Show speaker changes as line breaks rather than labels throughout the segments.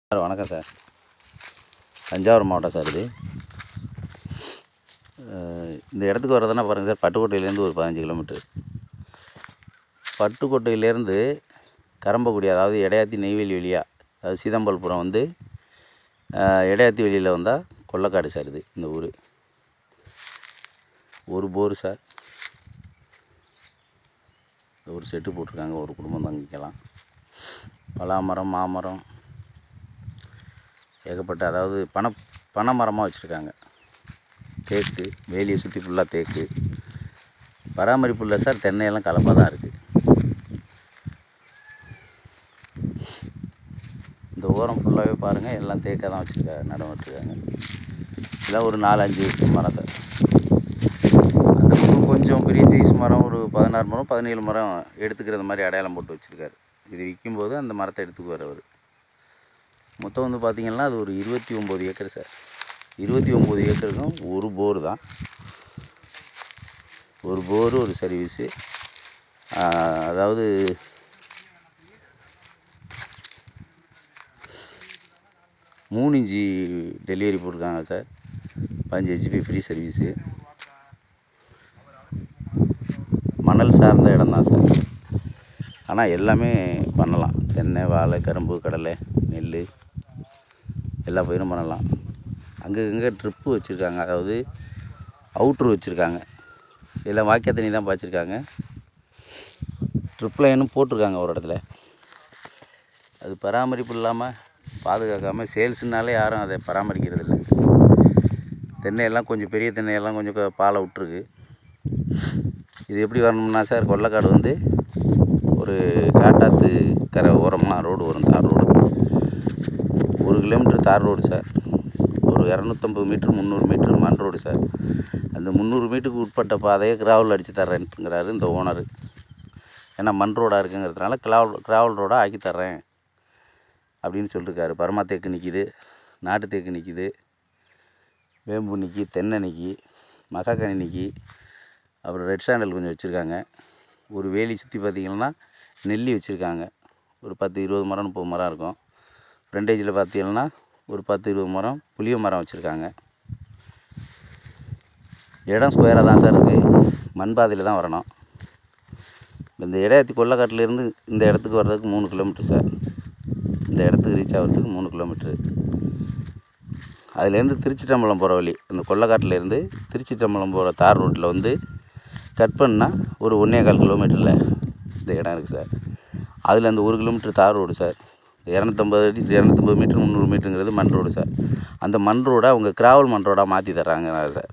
Sir வணக்கம் sir Thanjavur மாவட்டம் sir இது அஹ் இந்த இடத்துக்கு வர்றதுன்னா பாருங்கள் சார் பட்டுக்கோட்டையிலேருந்து ஒரு பதினஞ்சு கிலோமீட்டர் பட்டுக்கோட்டையிலேருந்து கரம்பக்குடி அதாவது எடையாத்தி நெய்வேலி வழியாக அதாவது சீதம்பல்புரம் வந்து அஹ், எடையாத்தி வெளியில் வந்தால் கொள்ளக்காடு சார் இது இந்த ஊர் ஒரு போர் சார் ஒரு செட்டு போட்டிருக்காங்க ஒரு குடும்பம் தங்கிக்கலாம் பலாமரம் மாமரம் ஏகப்பட்ட அதாவது பனை பனை மரமாக வச்சுருக்காங்க தேக்கு வேலியை சுற்றி ஃபுல்லாக தேக்கு பராமரிப்பு இல்லை சார் தென்னையெல்லாம் கலப்பாக தான் இருக்குது இந்த ஓரம் ஃபுல்லாகவே பாருங்கள் எல்லாம் தேக்காக தான் வச்சுருக்காங்க நடம் விட்டுருக்காங்க இதெல்லாம் ஒரு நாலு அஞ்சு வயசு மரம் சார் அந்த பக்கம் கொஞ்சம் பெரிய ஜெய்ஸ் மரம் ஒரு பதினாறு மரம் பதினேழு மரம் எடுத்துக்கிறது மாதிரி அடையாளம் போட்டு வச்சுருக்காரு இது விற்கும்போது அந்த மரத்தை எடுத்துக்குவார் அவர் மொத்தம் வந்து பார்த்திங்கன்னா அது ஒரு இருபத்தி ஒம்பது ஏக்கர் சார் இருபத்தி ஒம்பது ஏக்கருக்கும் ஒரு போர் தான் ஒரு போர் ஒரு சர்வீஸு அதாவது மூணு இன்ச்சி டெலிவரி போட்டிருக்காங்க சார் பதினஞ்சு ஹெச்பி ஃப்ரீ சர்வீஸு மணல் சார்ந்த இடம் தான் சார் ஆனால் எல்லாமே பண்ணலாம் தென்னை வாழை கரும்பு கடலை நெல் எல்லா பயிரும் பண்ணலாம் அங்கே இங்கே ட்ரிப்பு வச்சுருக்காங்க அதாவது அவுட்ரு வச்சுருக்காங்க எல்லாம் வாக்கிய தண்ணி தான் பாய்ச்சிருக்காங்க ட்ரிப் லைனும் போட்டிருக்காங்க ஒரு இடத்துல அது பராமரிப்பு இல்லாமல் பாதுகாக்காமல் சேல்ஸுனாலே யாரும் அதை பராமரிக்கிறது இல்லை தென்னையெல்லாம் கொஞ்சம் பெரிய தென்னையெல்லாம் கொஞ்சம் க- பாலை விட்ருக்கு இது எப்படி வரணும்னா சார் கொல்லைக்காடு வந்து ஒரு காட்டாத்து கரை ஓரமாக ரோடு வரும் தார் ரோடு ஒரு கிலோமீட்டர் தார் ரோடு சார் ஒரு இரநூத்தம்பது மீட்ரு முந்நூறு மீட்ரு மண் ரோடு சார் அந்த முந்நூறு மீட்டருக்கு உட்பட்ட பாதையை கிராவல் அடித்து தர்றேன்ட்டுங்கிறாரு இந்த ஓனர் ஏன்னா மண் ரோடாக இருக்குங்கிறதுனால கிராவல் கிராவல் ரோடாக ஆக்கி தர்றேன் அப்படின்னு சொல்லியிருக்காரு பரமா தேக்கு நிற்கிது நாட்டு தேக்கு நிற்கிது வேம்பு நிற்கி தென்னை நிற்கி மகாக்கனி நிற்கி அப்புறம் ரெட் சாண்டல் கொஞ்சம் வச்சுருக்காங்க ஒரு வேலி சுற்றி பார்த்திங்கன்னா நெல்லி வச்சுருக்காங்க ஒரு பத்து இருபது மரம் முப்பது மரம் இருக்கும் ஃப்ரண்டேஜில் பார்த்தீங்கன்னா ஒரு பத்து இருபது மரம் புளிய மரம் வச்சுருக்காங்க இடம் ஸ்கொயராக தான் சார் இருக்குது மண் பாதையில் தான் வரணும் இந்த இடையத்தி கொல்லக்காட்டிலேருந்து இந்த இடத்துக்கு வர்றதுக்கு மூணு கிலோமீட்டர் சார் இந்த இடத்துக்கு ரீச் ஆகிறதுக்கு மூணு கிலோமீட்ரு அதுலேருந்து திருச்சிட்டம்பலம் போகிற வழி அந்த கொல்லக்காட்டிலேருந்து திருச்சிட்டம்பலம் போகிற தார் ரோட்டில் வந்து கட் பண்ணால் ஒரு ஒன்றே கால் கிலோமீட்டரில் இந்த இடம் இருக்குது சார் அதில் அந்த ஒரு கிலோமீட்டர் தார் ரோடு சார் இரநூத்தம்பது அடி இரநூத்தம்பது மீட்டர் முந்நூறு மீட்டருங்கிறது மண் ரோடு சார் அந்த மண் ரோடை அவங்க கிராவல் மண் ரோடாக மாற்றி தர்றாங்க சார்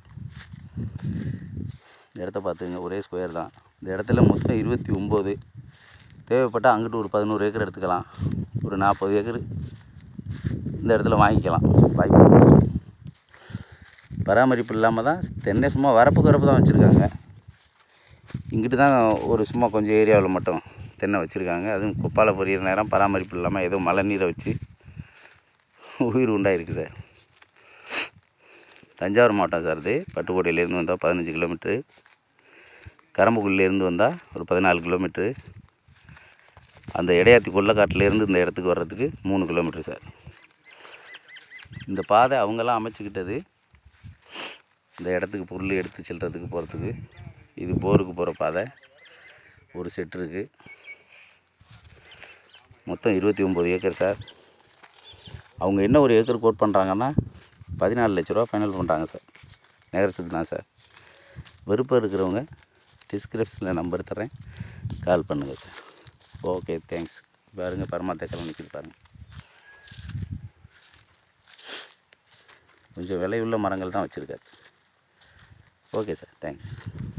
இந்த இடத்த பார்த்துங்க ஒரே ஸ்கொயர் தான் இந்த இடத்துல மொத்தம் இருபத்தி ஒம்பது தேவைப்பட்டால் அங்கிட்டு ஒரு பதினோரு ஏக்கர் எடுத்துக்கலாம் ஒரு நாற்பது ஏக்கர் இந்த இடத்துல வாங்கிக்கலாம் வாய்ப்பு இருக்கு. பராமரிப்பு இல்லாமல் தான் தென்னை சும்மா வரப்பு வரப்பு தான் வச்சுருக்காங்க இங்கிட்டு தான் ஒரு சும்மா கொஞ்சம் ஏரியாவில் மட்டும் தென்னை வச்சுருக்காங்க அதுவும் குப்பால பொரியிற நேரம் பராமரிப்பு இல்லாமல் ஏதோ மழை நீரை வச்சு உயிர் உண்டாயிருக்கு சார் தஞ்சாவூர் மாவட்டம் சார் இது பட்டுக்கோட்டையிலேருந்து வந்தால் பதினஞ்சு கிலோமீட்ரு கரம்புக்குள்ளிலேருந்து வந்தால் ஒரு பதினாலு கிலோமீட்ரு அந்த இடையாத்தி கொல்லக்காட்டிலேருந்து இந்த இடத்துக்கு வர்றதுக்கு மூணு கிலோமீட்டர் சார் இந்த பாதை அவங்கெல்லாம் அமைச்சுக்கிட்டது இந்த இடத்துக்கு பொருள் எடுத்து செல்றதுக்கு போகிறதுக்கு இது போருக்கு போகிற பாதை ஒரு செட் இருக்குது மொத்தம் இருபத்தி ஒம்பது ஏக்கர் சார் அவங்க என்ன ஒரு ஏக்கர் கோட் பண்ணுறாங்கன்னா பதினாலு லட்ச ரூபா ஃபைனல் பண்ணுறாங்க சார் நேரத்துக்கு தான் சார் விருப்பம் இருக்கிறவங்க டிஸ்கிரிப்ஷனில் நம்பர் தரேன் கால் பண்ணுங்கள் சார் ஓகே தேங்க்ஸ் பாருங்க பரமாத்தக்கரம் நிற்கிது பாருங்கள் கொஞ்சம் விலையுள்ள மரங்கள் தான் வச்சுருக்காரு ஓகே சார் தேங்க்ஸ்